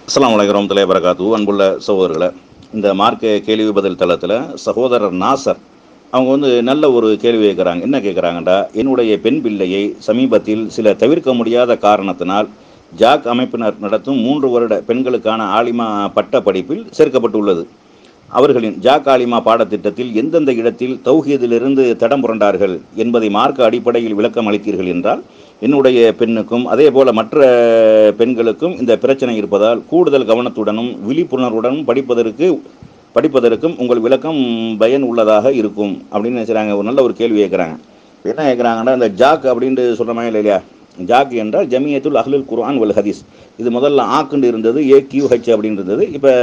அஸ்ஸலாமு அலைக்கும் வரமத்துல்லாஹி வரகாத்து அன்புள்ள சகோதரர்களை இந்த மார்க்க கேள்வி பதில் தளத்தில் சகோதரர் நாசர் அவங்க வந்து நல்ல ஒரு கேள்வி கேட்குறாங்க என்ன கேட்குறாங்கடா என்னுடைய பெண் பிள்ளையை சமீபத்தில் சில தவிர்க்க முடியாத காரணத்தினால் ஜாக் அமைப்பினர் நடத்தும் மூன்று வருட பெண்களுக்கான ஆலிமா பட்ட படிப்பில் சேர்க்கப்பட்டுள்ளது அவர்களின் ஜாக் ஆலிமா பாடத்திட்டத்தில் எந்தெந்த இடத்தில் தௌஹீதிலிருந்து தடம் புரண்டார்கள் என்பதை மார்க்க அடிப்படையில் விளக்கம் அளித்தீர்கள் என்றால் என்னுடைய பெண்ணுக்கும் அதே போல மற்ற பெண்களுக்கும் இந்த பிரச்சனை இருப்பதால் கூடுதல் கவனத்துடனும் விழிப்புணர்வுடனும் படிப்பதற்கு படிப்பதற்கும் உங்கள் விளக்கம் பயன் உள்ளதாக இருக்கும் அப்படின்னு நினைச்சாங்க ஒரு நல்ல ஒரு கேள்வி கேட்குறாங்க என்ன கேட்குறாங்கன்னா இந்த ஜாக் அப்படின்ட்டு சொல்கிறோமா இல்லையா ஜாக் என்றால் ஜமியத்துல் அஹ்லுல் குர்ஆன் வல் ஹதீஸ் இது முதல்ல ஆக்குண்டு இருந்தது ஏ கியூ ஹெச் அப்படின்னு இருந்தது இப்போ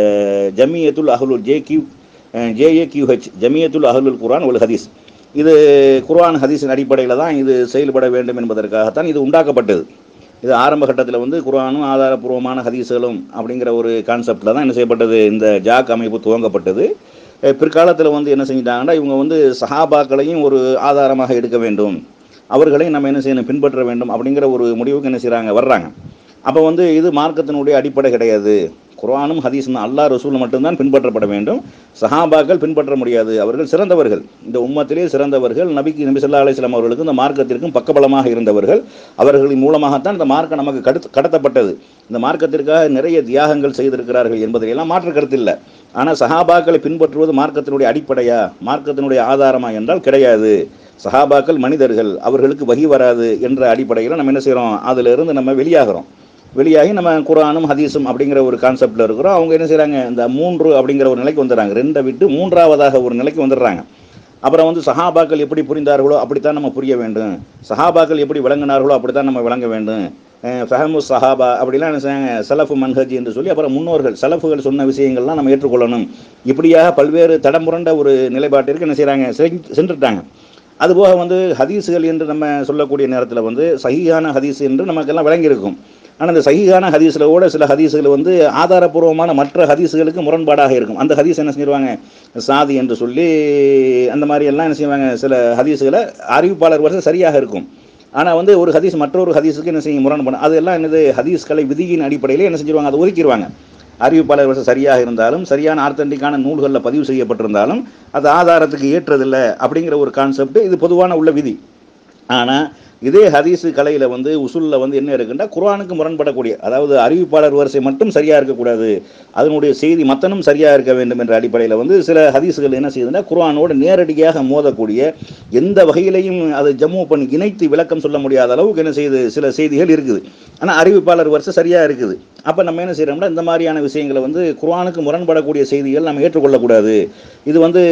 Jamiathul Ahlul J Q J A Q H Jamiathul Ahlul Quran wal Hadith இது குர்ஆன் ஹதீஸின் அடிப்படையில் தான் இது செயல்பட வேண்டும் என்பதற்காகத்தான் இது உண்டாக்கப்பட்டது இது ஆரம்ப கட்டத்தில் வந்து குர்ஆனும் ஆதாரபூர்வமான ஹதீஸ்களும் அப்படிங்கிற ஒரு கான்செப்டில் தான் என்ன செய்யப்பட்டது இந்த ஜாக் அமைப்பு துவங்கப்பட்டது பிற்காலத்தில் வந்து என்ன செஞ்சிட்டாங்கன்னா இவங்க வந்து சஹாபாக்களையும் ஒரு ஆதாரமாக எடுக்க வேண்டும் அவர்களையும் நம்ம என்ன செய்யணும் பின்பற்ற வேண்டும் அப்படிங்கிற ஒரு முடிவுக்கு என்ன செய்கிறாங்க வர்றாங்க அப்போ வந்து இது மார்க்கத்தினுடைய அடிப்படை கிடையாது குர்ஆனும் ஹதீஸும் அல்லாஹ் ரசூல் மட்டும்தான் பின்பற்றப்பட வேண்டும் சஹாபாக்கள் பின்பற்ற முடியாது அவர்கள் சிறந்தவர்கள் இந்த உம்மத்திலே சிறந்தவர்கள் நபிக்கு நபி சொல்லா அலிஸ்லாம் அவர்களுக்கும் இந்த மார்க்கத்திற்கும் பக்கபலமாக இருந்தவர்கள் அவர்களின் மூலமாகத்தான் இந்த மார்க்கம் நமக்கு கடத்து கடத்தப்பட்டது இந்த மார்க்கத்திற்காக நிறைய தியாகங்கள் செய்திருக்கிறார்கள் என்பதிலெல்லாம் மாற்று கருத்து இல்லை ஆனால் சஹாபாக்களை பின்பற்றுவது மார்க்கத்தினுடைய அடிப்படையா மார்க்கத்தினுடைய ஆதாரமா என்றால் கிடையாது சஹாபாக்கள் மனிதர்கள் அவர்களுக்கு வகி வராது என்ற அடிப்படையில் நம்ம என்ன செய்கிறோம் அதிலிருந்து நம்ம வெளியாகிறோம் வெளியாகி நம்ம குரானும் ஹதீஸும் அப்படிங்கிற ஒரு கான்செப்டில் இருக்கிறோம் அவங்க என்ன செய்கிறாங்க இந்த மூன்று அப்படிங்கிற ஒரு நிலைக்கு வந்துடுறாங்க ரெண்டை விட்டு மூன்றாவதாக ஒரு நிலைக்கு வந்துடுறாங்க அப்புறம் வந்து சஹாபாக்கள் எப்படி புரிந்தார்களோ அப்படித்தான் நம்ம புரிய வேண்டும் சஹாபாக்கள் எப்படி விளங்கினார்களோ அப்படித்தான் நம்ம விளங்க வேண்டும் ஃபஹமு சஹாபா அப்படிலாம் என்ன செய்யாங்க சலஃபு மன்ஹஜ் என்று சொல்லி அப்புறம் முன்னோர்கள் சலஃபுகள் சொன்ன விஷயங்கள்லாம் நம்ம ஏற்றுக்கொள்ளணும் இப்படியாக பல்வேறு தடமுரண்ட ஒரு நிலைப்பாட்டிற்கு என்ன செய்கிறாங்க சென்றுட்டாங்க அதுபோக வந்து ஹதீஸுகள் என்று நம்ம சொல்லக்கூடிய நேரத்தில் வந்து சஹியான ஹதீஸ் என்று நமக்கெல்லாம் விளங்கியிருக்கும் ஆனால் இந்த சஹியான ஹதீஸில் கூட சில ஹதீஸுகள் வந்து ஆதாரபூர்வமான மற்ற ஹதீஸுகளுக்கு முரண்பாடாக இருக்கும் அந்த ஹதீஸ் என்ன செஞ்சிருவாங்க சாதி என்று சொல்லி அந்த மாதிரி எல்லாம் என்ன செய்வாங்க சில ஹதீஸுகளை அறிவிப்பாளர் வருஷம் சரியாக இருக்கும் ஆனால் வந்து ஒரு ஹதீஸ் மற்றொரு ஹதீஸுக்கு என்ன செய்யும் முரண்படும் அதெல்லாம் என்னது ஹதீஸ்களை விதியின் அடிப்படையில் என்ன செஞ்சிருவாங்க அதை ஒதுக்கிடுவாங்க அறிவிப்பாளர் வருஷம் சரியாக இருந்தாலும் சரியான ஆர்த்தண்டிக்கான நூல்களில் பதிவு செய்யப்பட்டிருந்தாலும் அது ஆதாரத்துக்கு ஏற்றதில்லை அப்படிங்கிற ஒரு கான்செப்ட் இது பொதுவான உள்ள விதி ஆனால் இதே ஹதீஸு கலையில் வந்து உசுலில் வந்து என்ன இருக்குன்னா குரானுக்கு முரண்படக்கூடிய அதாவது அறிவிப்பாளர் வரிசை மட்டும் சரியாக இருக்கக்கூடாது அதனுடைய செய்தி மத்தனும் சரியாக இருக்க வேண்டும் என்ற அடிப்படையில் வந்து சில ஹதீஸுகள் என்ன செய்யுதுன்னா குரானோடு நேரடியாக மோதக்கூடிய எந்த வகையிலையும் அதை ஜம்மு பண்ணி இணைத்து விளக்கம் சொல்ல முடியாத அளவுக்கு என்ன செய்யுது சில செய்திகள் இருக்குது ஆனால் அறிவிப்பாளர் வரிசை சரியாக இருக்குது அப்போ நம்ம என்ன செய்கிறோம்னா இந்த மாதிரியான விஷயங்களை வந்து குரானுக்கு முரண்படக்கூடிய செய்திகள் நம்ம ஏற்றுக்கொள்ளக்கூடாது இது வந்து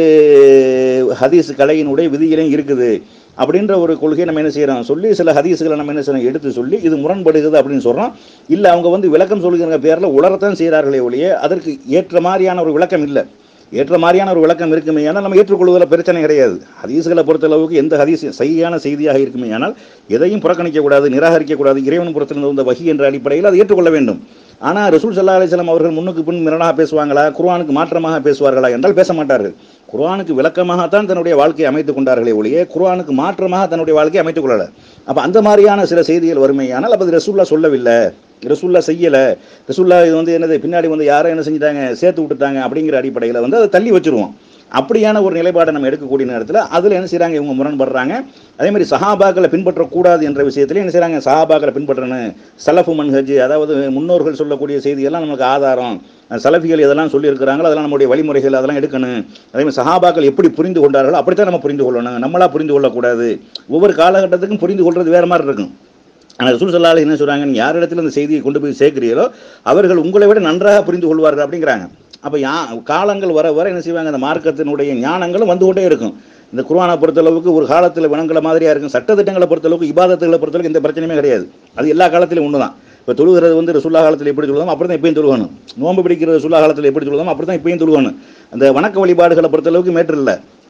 ஹதீஸ் கலையினுடைய விதியிலையும் இருக்குது அப்படின்ற ஒரு கொள்கையை நம்ம என்ன செய்கிறோம் சொல்லி சில ஹதீஸுகளை நம்ம என்ன செய்யறோம் எடுத்து சொல்லி இது முரண்படுகிறது அப்படின்னு சொல்கிறோம் இல்லை அவங்க வந்து விளக்கம் சொல்லுகிற பேரில் உலரத்தான் செய்கிறார்களே ஒழிய அதற்கு ஏற்ற மாதிரியான ஒரு விளக்கம் இல்லை ஏற்ற மாதிரியான ஒரு விளக்கம் இருக்குமே ஆனால் நம்ம ஏற்றுக்கொள்வதில் பிரச்சனை கிடையாது ஹதீஸ்களை பொறுத்தளவுக்கு எந்த ஹதீஸ் சரியான செய்தியாக இருக்குமே ஆனால் எதையும் புறக்கணிக்கக்கூடாது நிராகரிக்கக்கூடாது இறைவன் புறத்திலிருந்து வந்த வகி என்ற அடிப்படையில் அதை ஏற்றுக்கொள்ள வேண்டும் ஆனால் ரசூல் சல்லா அலிஸ்லாம் அவர்கள் முன்னுக்கு பின் மிரணாக பேசுவாங்களா குர்ஆனுக்கு மாற்றமாக பேசுவார்களா என்றால் பேச மாட்டார்கள் குர்ஆனுக்கு விளக்கமாகத்தான் தன்னுடைய வாழ்க்கையை அமைத்துக் கொண்டார்களே ஒழிய குர்ஆனுக்கு மாற்றமாக தன்னுடைய வாழ்க்கையை அமைத்துக் கொள்ளல அப்போ அந்த மாதிரியான சில செய்திகள் வறுமையானால் அப்போ அது ரசூல்லா சொல்லவில்லை ரசூல்லா செய்யலை ரசூல்லா இது வந்து என்னது பின்னாடி வந்து யாரை என்ன செஞ்சிட்டாங்க சேர்த்து விட்டுட்டாங்க அப்படிங்கிற அடிப்படையில் வந்து அதை தள்ளி வச்சிருவோம் அப்படியான ஒரு நிலைப்பாடை நம்ம எடுக்கக்கூடிய நேரத்தில் அதில் என்ன செய்கிறாங்க இவங்க முரண்படுறாங்க அதே மாதிரி சஹாபாக்களை பின்பற்றக்கூடாது என்ற விஷயத்தில் என்ன செய்கிறாங்க சஹாபாக்களை பின்பற்றணும் சலஃபு மன்ஹஜ் அதாவது முன்னோர்கள் சொல்லக்கூடிய செய்தியெல்லாம் நமக்கு ஆதாரம் சலஃபிகள் எதெல்லாம் சொல்லியிருக்கிறாங்களோ அதெல்லாம் நம்முடைய வழிமுறைகள் அதெல்லாம் எடுக்கணும் அதே மாதிரி சஹாபாக்கள் எப்படி புரிந்து கொண்டார்களோ அப்படித்தான் நம்ம புரிந்து கொள்ளணும் நம்மளா புரிந்து கொள்ளக்கூடாது ஒவ்வொரு காலகட்டத்துக்கும் புரிந்து கொள்வது வேறு மாதிரி இருக்கும் ஆனால் ரசூல் சல்லாஹ் என்ன சொல்கிறாங்க நீங்கள் யார் இடத்துல இந்த செய்தியை கொண்டு போய் சேர்க்கிறீங்களோ அவர்கள் உங்களை விட நன்றாக புரிந்து கொள்வார்கள் அப்படிங்கிறாங்க அப்போ யா காலங்கள் வர வர என்ன செய்வாங்க அந்த மார்க்கத்தினுடைய ஞானங்களும் வந்து கொண்டே இருக்கும் இந்த குர்ஆனை பொறுத்தளவுக்கு ஒரு காலத்தில் விளங்குற மாதிரியாக இருக்கும் சட்டத்திட்டங்களை பொறுத்தளவுக்கு இபாதத்துகளை பொறுத்தளவுக்கு எந்த பிரச்சனையுமே கிடையாது அது எல்லா காலத்திலும் ஒன்று தான் இப்போ தொழுகிறது வந்து ரசுல்லா காலத்தில் எப்படி தொழுதோம் அப்படி தான் இப்பயும் தொழுகணும் நோன்பு பிடிக்கிற ரசுல்லா காலத்தில் எப்படி தொழுதோம் அப்படி தான் இப்பயும் தொழுகணும் அந்த வணக்க வழிபாடுகளை பொறுத்தளவுக்கு மேற்று இல்லை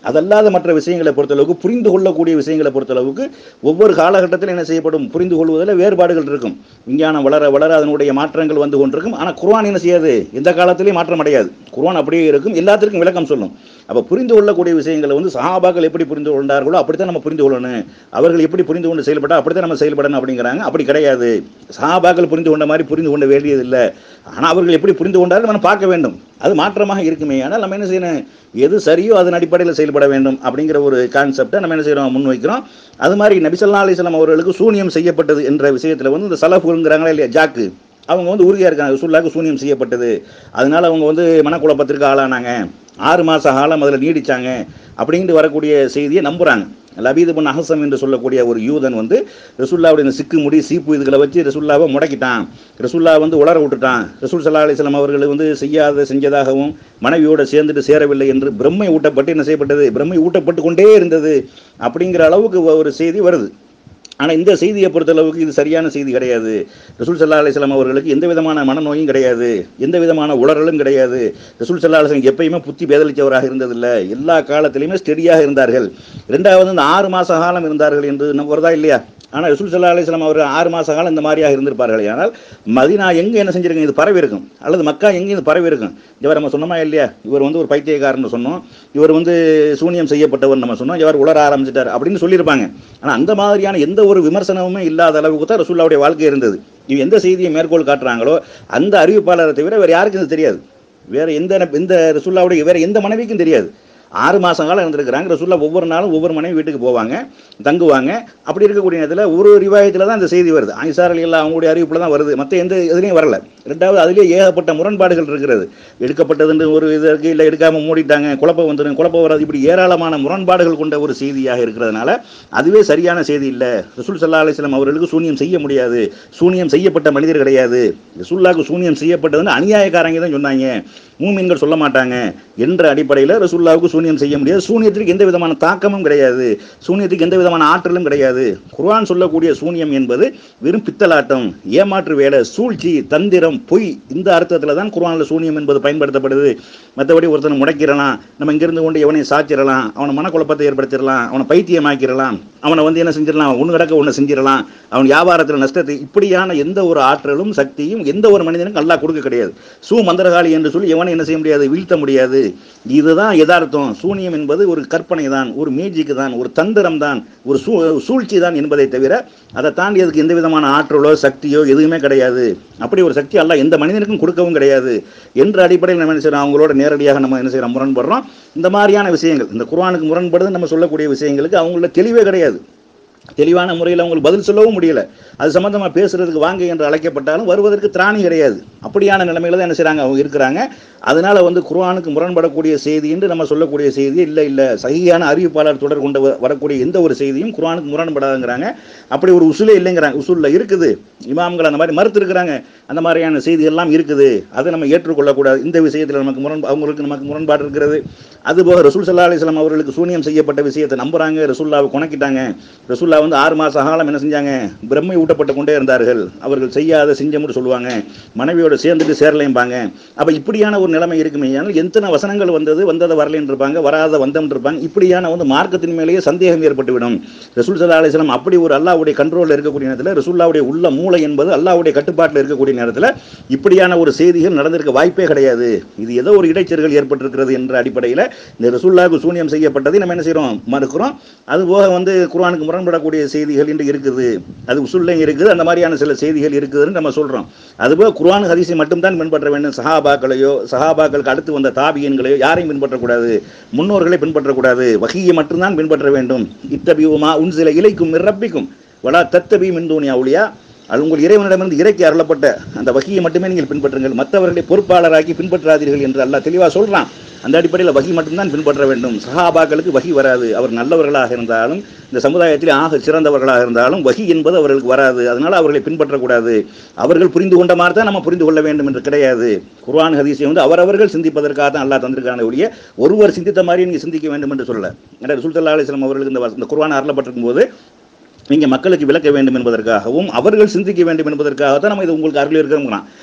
அதல்லாத மற்ற விஷயங்களை பொறுத்தளவுக்கு புரிந்து கொள்ளக்கூடிய விஷயங்களை பொறுத்தளவுக்கு ஒவ்வொரு காலகட்டத்தில் என்ன செய்யப்படும் புரிந்து கொள்வதில் வேறுபாடுகள் இருக்கும் விஞ்ஞானம் வளர வளர அதனுடைய மாற்றங்கள் வந்து கொண்டிருக்கும் ஆனால் குர்ஆன் என்ன செய்யாது எந்த காலத்திலையும் மாற்றம் அடையாது குர்ஆன் அப்படியே இருக்கும் எல்லாத்திற்கும் விளக்கம் சொல்லும் அப்போ புரிந்து கொள்ளக்கூடிய விஷயங்களை வந்து சஹாபாக்கள் எப்படி புரிந்து கொண்டார்களோ அப்படித்தான் நம்ம புரிந்து கொள்ளணும் அவர்கள் எப்படி புரிந்து கொண்டு செயல்பட்டா அப்படித்தான் நம்ம செயல்படணும் அப்படிங்கிறாங்க அப்படி கிடையாது சஹாபாக்கள் புரிந்து கொண்ட மாதிரி புரிந்து கொள்ள வேண்டியதில்லை ஆனால் அவர்கள் எப்படி புரிந்து கொண்டார்கள் நம்ம பார்க்க வேண்டும் அது மாற்றமாக இருக்குமே ஆனால் நம்ம என்ன செய்யணும் எது சரியோ அதன் அடிப்படையில் செயல்பட வேண்டும் அப்படிங்கிற ஒரு கான்செப்டை நம்ம என்ன செய்கிறோம் முன்வைக்கிறோம் அது மாதிரி நபிசல்லா அலிஸ்லாம் அவர்களுக்கு சூனியம் செய்யப்பட்டது என்ற விஷயத்தில் வந்து இந்த சலஃபுங்கிறாங்களா இல்லையா ஜாக்கு அவங்க வந்து உறுதியாக இருக்காங்க ரசூல்லாவுக்கு சூனியம் செய்யப்பட்டது அதனால அவங்க வந்து மனக்குழப்பத்திற்கு ஆளானாங்க ஆறு மாத காலம் அதில் நீடிச்சாங்க அப்படின்ட்டு வரக்கூடிய செய்தியை நம்புகிறாங்க லபீது பின் அஹசம் என்று சொல்லக்கூடிய ஒரு யூதன் வந்து ரசுல்லாவுடைய இந்த சிக்கு முடி சீப்பு இதுகளை வச்சு ரசுல்லாவை முடக்கிட்டான் ரசுல்லா வந்து உளர விட்டுட்டான் ரசூல் சல்லா அலிஸ்லாம் அவர்கள் வந்து செய்யாத செஞ்சதாகவும் மனைவியோட சேர்ந்துட்டு சேரவில்லை என்று பிரம்மை ஊட்டப்பட்டு என்ன செய்யப்பட்டது பிரம்மை ஊட்டப்பட்டு கொண்டே இருந்தது அப்படிங்கிற அளவுக்கு ஒரு செய்தி வருது ஆனால் இந்த செய்தியை பொறுத்தளவுக்கு இது சரியான செய்தி கிடையாது ரசூல் சல்லா அலிஸ்லாம் அவர்களுக்கு எந்த விதமான மனநோயும் கிடையாது எந்த விதமான உளறலும் கிடையாது ரசூல் சல்லா அலிஸ்லாம் எப்பயுமே புத்தி பேதளித்தவராக இருந்ததில்லை எல்லா காலத்திலையுமே ஸ்டெடியாக இருந்தார்கள் ரெண்டாவது இந்த ஆறு மாத காலம் இருந்தார்கள் என்று நம்ம வருதா இல்லையா ஆனால் ரசூல் சல்லா அலிஸ்லாம் அவர் ஆறு மாத காலம் இந்த மாதிரியாக இருந்திருப்பார்கள் ஆனால் மதினா எங்கே என்ன செஞ்சிருக்கோம் இது பரவி இருக்கும் அல்லது மக்கா எங்கே இது பரவி இருக்கும் இவர் நம்ம சொன்னோமா இல்லையா இவர் வந்து ஒரு பைத்தியக்காரன் சொன்னோம் இவர் வந்து சூனியம் செய்யப்பட்டவர் நம்ம சொன்னோம் இவர் உலர ஆரம்பிச்சிட்டார் அப்படின்னு சொல்லியிருப்பாங்க ஆனால் அந்த மாதிரியான எந்த ஒரு விமர்சனமுமே இல்லாத அளவுக்கு தான் ரசூல்லாவுடைய வாழ்க்கை இருந்தது இவ எந்த செய்தியை மேற்கோள் காட்டுறாங்களோ அந்த அறிவிப்பாளரை தவிர வேறு யாருக்கும் இது தெரியாது வேற எந்த எந்த ரசூல்லாவுடைய வேற எந்த மனைவிக்கும் தெரியாது ஆறு மாதம் காலம் இருந்திருக்கிறாங்க ரசூல்லா ஒவ்வொரு நாளும் ஒவ்வொரு மனைவி வீட்டுக்கு போவாங்க தங்குவாங்க அப்படி இருக்கக்கூடிய நேரத்தில் ஒரு ரிவாயத்தில் தான் இந்த செய்தி வருது ஆயிசார் அலி எல்லாம் அவங்களுடைய அறிவிப்பில் தான் வருது மற்ற எந்த இதுலேயும் வரல ரெண்டாவது அதுலேயே ஏகப்பட்ட முரண்பாடுகள் இருக்கிறது எடுக்கப்பட்டதுன்னு ஒரு இது இருக்குது இல்லை எடுக்காமல் மூடிட்டாங்க குழப்பம் வந்துடும் குழப்பம் வராது இப்படி ஏராளமான முரண்பாடுகள் கொண்ட ஒரு செய்தியாக இருக்கிறதுனால அதுவே சரியான செய்தி இல்லை ரசூல் சல்லா அலிஸ்லாம் அவர்களுக்கு சூனியம் செய்ய முடியாது சூனியம் செய்யப்பட்ட மனிதர் கிடையாது ரசூல்லாவுக்கு சூனியம் செய்யப்பட்டதுன்னு அநியாயக்காரங்க தான் சொன்னாங்க மூமின்கள் சொல்ல மாட்டாங்க என்ற அடிப்படையில் ரசூல்லாவுக்கு சூனியம் செய்ய முடியாது சூனியத்திற்கு எந்த விதமான தாக்கமும் கிடையாது சூனியத்துக்கு எந்த விதமான ஆற்றலும் கிடையாது குர்ஆன் சொல்லக்கூடிய சூனியம் என்பது வெறும் பித்தலாட்டம் ஏமாற்று வேலை சூழ்ச்சி தந்திரம் பொய் இந்த அர்த்தத்தில் தான் குர்ஆனில் சூனியம் என்பது பயன்படுத்தப்படுது மற்றபடி ஒருத்தனை முடக்கிடலாம் நம்ம இங்கிருந்து கொண்டு எவனையும் சாச்சிடலாம் அவனை மனக்குழப்பத்தை ஏற்படுத்திடலாம் அவனை பைத்தியமாக்கிடலாம் அவனை வந்து என்ன செஞ்சிடலாம் ஒன்று கிடக்க ஒன்று செஞ்சிடலாம் அவன் வியாபாரத்தில் நஷ்டத்தை இப்படியான எந்த ஒரு ஆற்றலும் சக்தியும் எந்த ஒரு மனிதனுக்கும் அல்லாஹ் கொடுக்க கிடையாது சூ மந்திரகாளி என்று சொல்லி எவனை என்ன செய்ய முடியாது வீழ்த்த முடியாது இதுதான் யதார்த்தம் சூனியம் என்பது ஒரு கற்பனை தான் ஒரு மேஜிக்கு தான் ஒரு தந்திரம் தான் ஒரு சூ சூழ்ச்சி தான் என்பதை தவிர அதை தாண்டி அதுக்கு எந்த விதமான ஆற்றலோ சக்தியோ எதுவுமே கிடையாது அப்படி ஒரு சக்தி அல்லாஹ் எந்த மனிதனுக்கும் கொடுக்கவும் கிடையாது என்ற அடிப்படையில் நம்ம என்ன செய்யறோம் அவங்களோட நேரடியாக நம்ம என்ன செய்யறோம் முரண்படுறோம் இந்த மாதிரியான விஷயங்கள் இந்த குர்ஆனுக்கு முரண்படுது நம்ம சொல்லக்கூடிய விஷயங்களுக்கு அவங்கள தெளிவே கிடையாது தெளிவான முறையில் அவங்களுக்கு பதில் சொல்லவும் முடியல அது சம்மந்தமாக பேசுறதுக்கு வாங்க என்று அழைக்கப்பட்டாலும் வருவதற்கு திராணி கிடையாது அப்படியான நிலைமையில தான் என்ன செய்றாங்க அவங்க இருக்கிறாங்க அதனால வந்து குர்ஆனுக்கு முரண்படக்கூடிய செய்தி என்று நம்ம சொல்லக்கூடிய செய்தி இல்லை இல்லை சகியான அறிவிப்பாளர் தொடர் கொண்டு வ- வரக்கூடிய எந்த ஒரு செய்தியும் குர்ஆனுக்கு முரண்படாதுங்கிறாங்க அப்படி ஒரு உசுலே இல்லைங்கிறாங்க உசுல்ல இருக்குது இமாம்கள் அந்த மாதிரி மறுத்து இருக்கிறாங்க அந்த மாதிரியான செய்தி எல்லாம் இருக்குது அதை நம்ம ஏற்றுக்கொள்ளக்கூடாது இந்த விஷயத்தில் நமக்கு முரண் அவங்களுக்கு நமக்கு முரண்பாடு இருக்கிறது அதுபோக ரசூல் சல்லா அலிஸ்லாம் அவர்களுக்கு சூனியம் செய்யப்பட்ட விஷயத்தை நம்புறாங்க ரசூல்லாவை குணக்கிட்டாங்க ரசூல்லா வந்து ஆறு மாச காலம் என்ன செஞ்சாங்க பிரம்மை ஊட்டப்பட்டு கொண்டே இருந்தார்கள் அவர்கள் செய்யாத செஞ்சமுன்னு சொல்லுவாங்க மனைவியோட சேர்ந்துட்டு சேரலைம்பாங்க அப்ப இப்படியான ஒரு நிலைமை இருக்குமே ஆனால் எத்தனை வசனங்கள் வந்தது வந்ததை வரலைன்னு இருப்பாங்க வராத வந்தம் இருப்பாங்க இப்படியான வந்து மார்க்கத்தின் மேலேயே சந்தேகம் ஏற்பட்டுவிடும் ரசூல் சல்லா அலிஸ்லாம் அப்படி ஒரு அல்லாவுடைய கண்ட்ரோலில் இருக்கக்கூடிய நேரத்தில் ரசூல்லாவுடைய உள்ள மூளை என்பது அல்லாவுடைய கட்டுப்பாட்டில் இருக்கக்கூடிய நேரத்தில் இப்படியான ஒரு செய்திகள் நடந்திருக்க வாய்ப்பே கிடையாது இது ஏதோ ஒரு இடைச்சல்கள் ஏற்பட்டிருக்கிறது என்ற அடிப்படையில் இந்த ரசூல்லாவுக்கு சூனியம் செய்யப்பட்டதை நம்ம என்ன செய்கிறோம் மறுக்கிறோம் அதுபோக வந்து குர்ஆனுக்கு முரண்படக்கூடிய செய்திகள் இன்று இருக்குது அது உசுல்லையும் இருக்குது அந்த மாதிரியான சில செய்திகள் இருக்குதுன்னு நம்ம சொல்கிறோம் அதுபோக குர்ஆன் ஹதீஸை மட்டும்தான் பின்பற்ற வேண்டும் சஹாபாக்களையோ சஹாபாக்களுக்கு அடுத்து வந்த தாபியன்களையோ யாரையும் பின்பற்றக்கூடாது முன்னோர்களை பின்பற்றக்கூடாது வகியை மட்டும்தான் பின்பற்ற வேண்டும் இத்தபியுமா உன் சில இலைக்கும் ரப்பிக்கும் வலா தத்தபி மின்தூனியா ஒளியா அது உங்கள் இறைவனிடமிருந்து இறைக்கு அருளப்பட்ட அந்த வகியை மட்டுமே நீங்கள் பின்பற்றுங்கள் மற்றவர்களை பொறுப்பாளராக்கி பின்பற்றாதீர்கள் என்று அல்லாஹ் தெளிவாக சொல்றான் அந்த அடிப்படையில் வகி மட்டும்தான் பின்பற்ற வேண்டும் சஹாபாக்களுக்கு வகி வராது அவர் நல்லவர்களாக இருந்தாலும் இந்த சமுதாயத்தில் ஆக சிறந்தவர்களாக இருந்தாலும் வகி என்பது அவர்களுக்கு வராது அதனால அவர்களை பின்பற்றக்கூடாது அவர்கள் புரிந்து கொண்ட மாதிரி தான் நம்ம புரிந்து கொள்ள வேண்டும் என்று கிடையாது குர்ஆன் ஹதீஸை வந்து அவரவர்கள் சிந்திப்பதற்காக தான் அல்லாஹ் தந்திருக்கான ஒழிய ஒருவர் சிந்தித்த மாதிரி நீங்கள் சிந்திக்க வேண்டும் என்று சொல்லல ஏன்னா ரசூல் ஸல்லல்லாஹு அலைஹி வஸல்லம் அவர்களுக்கு இந்த வ- இந்த குர்ஆன் அருளப்பட்டிருக்கும் போது நீங்க மக்களுக்கு விளக்க வேண்டும் என்பதற்காகவும் அவர்கள் சிந்திக்க வேண்டும் என்பதற்காக தான் நம்ம இது உங்களுக்கு அருள் இருக்கிறோம்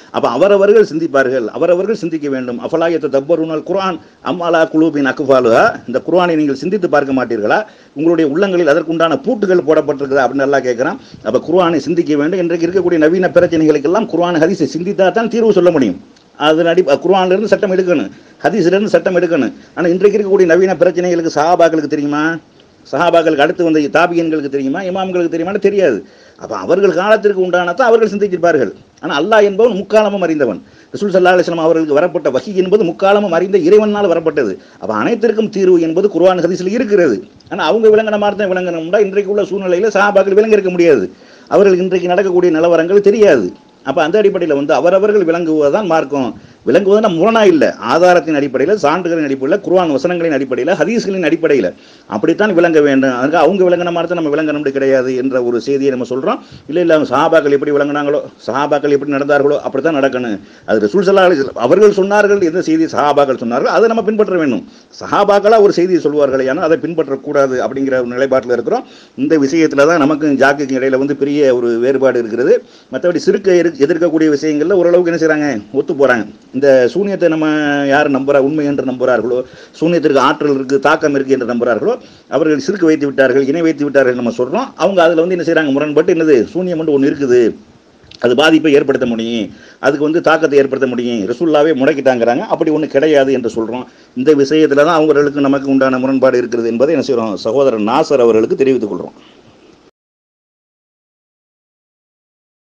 அப்போ அவரவர்கள் சிந்திப்பார்கள் அவரவர்கள் சிந்திக்க வேண்டும் அஃபலாயத்தை தப்பருனால் குர்ஆன் அம்மாலா குலூபின் அக்குபாலுகா இந்த குர்ஆனை நீங்கள் சிந்தித்து பார்க்க மாட்டீர்களா உங்களுடைய உள்ளங்களில் அதற்குண்டான பூட்டுகள் போடப்பட்டிருக்குதா அப்படின்னு நல்லா கேட்குறான் அப்போ குர்ஆனை சிந்திக்க வேண்டும் இன்றைக்கு இருக்கக்கூடிய நவீன பிரச்சனைகளுக்கெல்லாம் குர்ஆன் ஹதீஸை சிந்தித்தா தான் தீர்வு சொல்ல முடியும் அதன் அடி குர்ஆன்லேருந்து சட்டம் எடுக்கணும் ஹதீஸ்லேருந்து சட்டம் எடுக்கணும் ஆனால் இன்றைக்கு இருக்கக்கூடிய நவீன பிரச்சனைகளுக்கு சஹாபாக்களுக்கு தெரியுமா சஹாபாக்களுக்கு அடுத்து வந்த தாபியன்களுக்கு தெரியுமா இமாம்களுக்கு தெரியுமான்னு தெரியாது அப்போ அவர்கள் காலத்திற்கு உண்டானதான் அவர்கள் சிந்திச்சிருப்பார்கள் ஆனால் அல்லாஹ் என்பவன் முக்காலமும் அறிந்தவன் ரசூல் சல்லா அலிஸ்லாம் அவர்களுக்கு வரப்பட்ட வகி என்பது முக்காலமும் அறிந்த இறைவனால் வரப்பட்டது அப்போ அனைத்திற்கும் தீர்வு என்பது குர்ஆன் ஹதீஸில் இருக்கிறது ஆனால் அவங்க விளங்கின மாதிரி தான் விளங்கணும்னா இன்றைக்கு உள்ள சூழ்நிலையில் சஹாபாக்கள் விளங்க இருக்க முடியாது அவர்களுக்கு இன்றைக்கு நடக்கக்கூடிய நிலவரங்கள் தெரியாது அப்போ அந்த அடிப்படையில் வந்து அவரவர்கள் விளங்குவதுதான் மார்க்கம் விளங்குவதுனா முரணா இல்லை ஆதாரத்தின் அடிப்படையில் சான்றுகளின் அடிப்படையில் குர்ஆன் வசனங்களின் அடிப்படையில் ஹதீஸ்களின் அடிப்படையில் அப்படித்தான் விளங்க வேண்டும் அதுக்கு அவங்க விளங்கின மாதிரி தான் நம்ம விளங்கணும்னு கிடையாது என்ற ஒரு செய்தியை நம்ம சொல்கிறோம் இல்லை இல்லை அவங்க சஹாபாக்கள் எப்படி விளங்கினாங்களோ சஹாபாக்கள் எப்படி நடந்தார்களோ அப்படி தான் நடக்கணும் அது ரசூல் சல்லா அலிஸ்லாம் அவர்கள் சொன்னார்கள் எந்த செய்தி சஹாபாக்கள் சொன்னார்கள் அதை நம்ம பின்பற்ற வேண்டும் சஹாபாக்களாக ஒரு செய்தியை சொல்வார்கள் ஆனால் அதை பின்பற்றக்கூடாது அப்படிங்கிற ஒரு நிலைப்பாட்டில் இருக்கிறோம் இந்த விஷயத்தில் தான் நமக்கு ஜாக்குக்கு இடையில வந்து பெரிய ஒரு வேறுபாடு இருக்கிறது மற்றபடி சிறுக்க எதிர்- எதிர்க்கக்கூடிய விஷயங்களில் ஓரளவுக்கு என்ன செய்கிறாங்க ஒத்து போகிறாங்க இந்த சூனியத்தை நம்ம யார் நம்புறா உண்மை என்று நம்புகிறார்களோ சூனியத்திற்கு ஆற்றல் இருக்குது தாக்கம் இருக்குது என்று நம்புகிறார்களோ அவர்கள் சிறுக்கு வைத்து விட்டார்கள் இணை வைத்து விட்டார்கள் நம்ம சொல்கிறோம் அவங்க அதில் வந்து என்ன செய்கிறாங்க முரண்பட்டு என்னது சூனியம் என்று ஒன்று இருக்குது அது பாதிப்பை ஏற்படுத்த முடியும் அதுக்கு வந்து தாக்கத்தை ஏற்படுத்த முடியும் ரசூல்லாவே முடக்கிட்டாங்கிறாங்க அப்படி ஒன்று கிடையாது என்று சொல்கிறோம் இந்த விஷயத்தில் தான் அவங்களுக்கு நமக்கு உண்டான முரண்பாடு இருக்கிறது என்பதை என்ன செய்கிறோம் சகோதரர் நாசர் அவர்களுக்கு தெரிவித்துக் கொள்கிறோம்